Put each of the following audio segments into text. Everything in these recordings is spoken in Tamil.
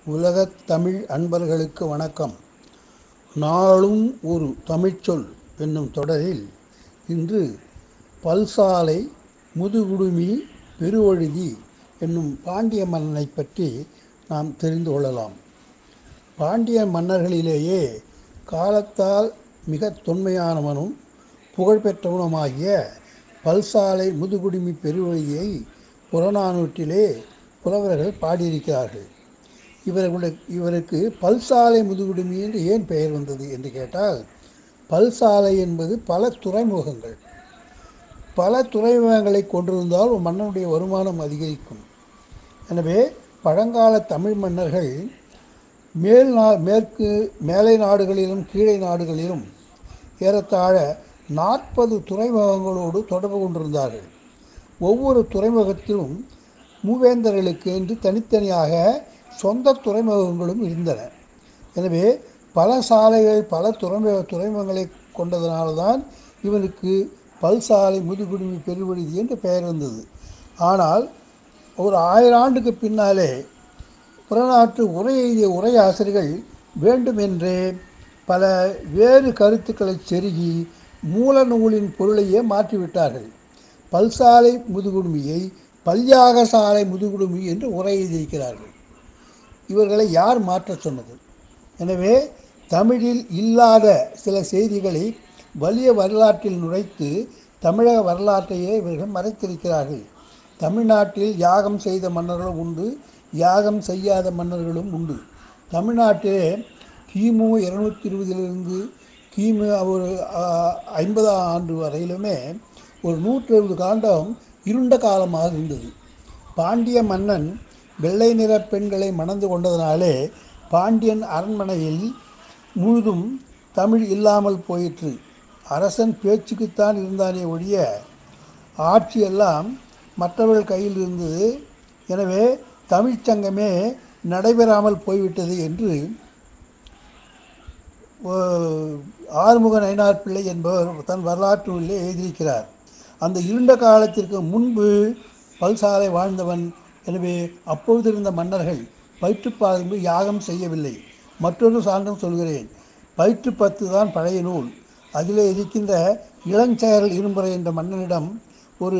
உலகத் தமிழ் அன்பர்களுக்கு வணக்கம் நாளும் ஒரு தமிழ்ச்சொல் என்னும் தொடரில் இன்று பல்சாலை முதுகுடுமி பெருவழுதி என்னும் பாண்டிய மன்னனை பற்றி நாம் தெரிந்து கொள்ளலாம் பாண்டிய மன்னர்களிலேயே காலத்தால் மிக தொன்மையானவனும் புகழ்பெற்றவனுமாகிய பல்சாலை முதுகுடுமி பெருவழியை புறநானூற்றிலே புலவர்கள் பாடியிருக்கிறார்கள் இவர்களுடைய இவருக்கு பல்சாலை முதுகுடுமி என்று ஏன் பெயர் வந்தது என்று கேட்டால் பல்சாலை என்பது பல துறைமுகங்கள் பல துறைமுகங்களை கொண்டிருந்தால் ஒரு மன்னனுடைய வருமானம் அதிகரிக்கும் எனவே பழங்கால தமிழ் மன்னர்கள் மேல் நா மேற்கு மேலை நாடுகளிலும் கீழே நாடுகளிலும் ஏறத்தாழ நாற்பது துறைமுகங்களோடு தொடர்பு கொண்டிருந்தார்கள் ஒவ்வொரு துறைமுகத்திலும் மூவேந்தர்களுக்கு என்று தனித்தனியாக சொந்த துறைமுகங்களும் இருந்தன எனவே பல சாலைகள் பல துறைமுக துறைமுகங்களை கொண்டதனால்தான் இவனுக்கு பல்சாலை முதுகுடுமி பெருவழுதி என்று பெயர் வந்தது ஆனால் ஒரு ஆயிரம் ஆண்டுக்கு பின்னாலே புறநாற்று உரை எழுதிய உரையாசிரியர்கள் வேண்டுமென்றே பல வேறு கருத்துக்களை செருகி மூல நூலின் பொருளையே மாற்றிவிட்டார்கள் பல்சாலை முதுகுடுமியை பல்யாக சாலை முதுகுடுமி என்று உரை எழுதியிருக்கிறார்கள் இவர்களை யார் மாற்றச் சொன்னது எனவே தமிழில் இல்லாத சில செய்திகளை வலிய வரலாற்றில் நுழைத்து தமிழக வரலாற்றையே இவர்கள் மறைத்திருக்கிறார்கள் தமிழ்நாட்டில் யாகம் செய்த மன்னர்களும் உண்டு யாகம் செய்யாத மன்னர்களும் உண்டு தமிழ்நாட்டிலே கிமு இருநூத்தி இருபதிலிருந்து கிமு ஒரு ஐம்பதாம் ஆண்டு வரையிலுமே ஒரு நூற்றி எழுபது காண்டம் இருண்ட காலமாக இருந்தது பாண்டிய மன்னன் வெள்ளை நிற பெண்களை மணந்து கொண்டதனாலே பாண்டியன் அரண்மனையில் முழுதும் தமிழ் இல்லாமல் போயிற்று அரசன் பேச்சுக்குத்தான் இருந்தானே ஒழிய ஆட்சியெல்லாம் மற்றவர்கள் கையில் இருந்தது எனவே தமிழ்ச்சங்கமே நடைபெறாமல் போய்விட்டது என்று ஆறுமுக நயினார் பிள்ளை என்பவர் தன் வரலாற்று நூலிலே எழுதியிருக்கிறார் அந்த இருண்ட காலத்திற்கு முன்பு பல்சாலை வாழ்ந்தவன் எனவே அப்பொழுது இருந்த மன்னர்கள் பயிற்றுப்பாதம்பு யாகம் செய்யவில்லை மற்றொரு சான்றும் சொல்கிறேன் பயிற்று பத்து தான் பழைய நூல் அதில் இருக்கின்ற இளஞ்செயல் இரும்புரை என்ற மன்னனிடம் ஒரு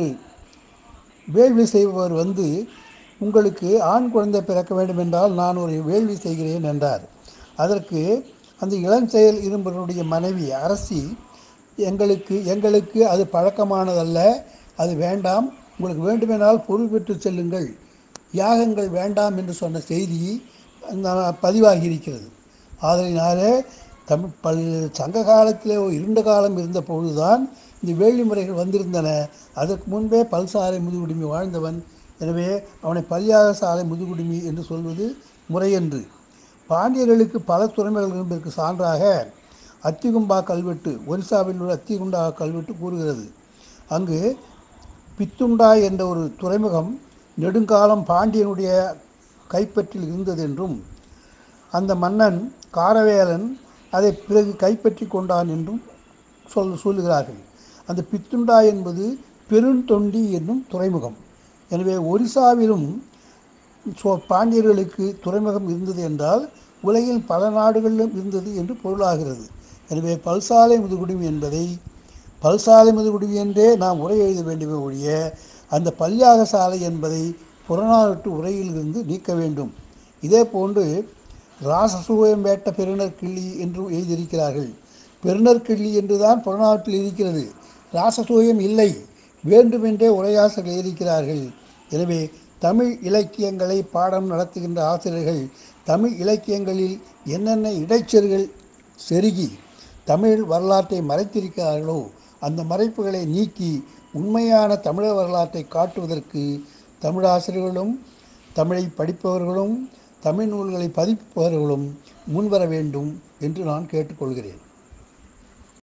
வேள்வி செய்பவர் வந்து உங்களுக்கு ஆண் குழந்தை பிறக்க வேண்டும் என்றால் நான் ஒரு வேள்வி செய்கிறேன் என்றார் அதற்கு அந்த இளஞ்செயல் இரும்பருடைய மனைவி அரசி எங்களுக்கு எங்களுக்கு அது பழக்கமானதல்ல அது வேண்டாம் உங்களுக்கு வேண்டுமென்றால் பொருள் பெற்று செல்லுங்கள் யாகங்கள் வேண்டாம் என்று சொன்ன செய்தி பதிவாகி இருக்கிறது ஆதலினாலே தமிழ் பல் சங்க காலத்திலே இருண்ட காலம் இருந்த பொழுதுதான் இந்த வேள்வி முறைகள் வந்திருந்தன அதற்கு முன்பே பல்சாலை முதுகுடுமி வாழ்ந்தவன் எனவே அவனை பல்யாக சாலை முதுகுடுமி என்று சொல்வது முறையன்று பாண்டியர்களுக்கு பல துறைமுகங்கள் என்பதற்கு சான்றாக அத்திகும்பா கல்வெட்டு ஒரிசாவில் உள்ள அத்திகுண்டா கல்வெட்டு கூறுகிறது அங்கு பித்துண்டா என்ற ஒரு துறைமுகம் நெடுங்காலம் பாண்டியனுடைய கைப்பற்றில் இருந்தது என்றும் அந்த மன்னன் காரவேலன் அதை பிறகு கைப்பற்றி கொண்டான் என்றும் சொல் சொல்லுகிறார்கள் அந்த பித்துண்டா என்பது பெருந்தொண்டி என்னும் துறைமுகம் எனவே ஒரிசாவிலும் பாண்டியர்களுக்கு துறைமுகம் இருந்தது என்றால் உலகில் பல நாடுகளிலும் இருந்தது என்று பொருளாகிறது எனவே பல்சாலை முதுகுடுமி என்பதை பல்சாலை முதுகுடுமி என்றே நாம் உரை எழுத வேண்டுமே ஒழிய அந்த பல்யாக சாலை என்பதை புறநானூற்று உரையிலிருந்து நீக்க வேண்டும் இதே போன்று ராசசூயம் வேட்ட பெருநர் கிள்ளி என்று எழுதியிருக்கிறார்கள் பெருநர் கிள்ளி என்றுதான் புறநானூற்றில் இருக்கிறது ராசசூயம் இல்லை வேண்டுமென்றே உரையாசர்கள் எழுதியிருக்கிறார்கள் எனவே தமிழ் இலக்கியங்களை பாடம் நடத்துகின்ற ஆசிரியர்கள் தமிழ் இலக்கியங்களில் என்னென்ன இடைச்செருகள் செருகி தமிழ் வரலாற்றை மறைத்திருக்கிறார்களோ அந்த மறைப்புகளை நீக்கி உண்மையான தமிழர் வரலாற்றை காட்டுவதற்கு தமிழாசிரியர்களும் தமிழை படிப்பவர்களும் தமிழ் நூல்களை பதிப்பவர்களும் முன்வர வேண்டும் என்று நான் கேட்டுக்கொள்கிறேன்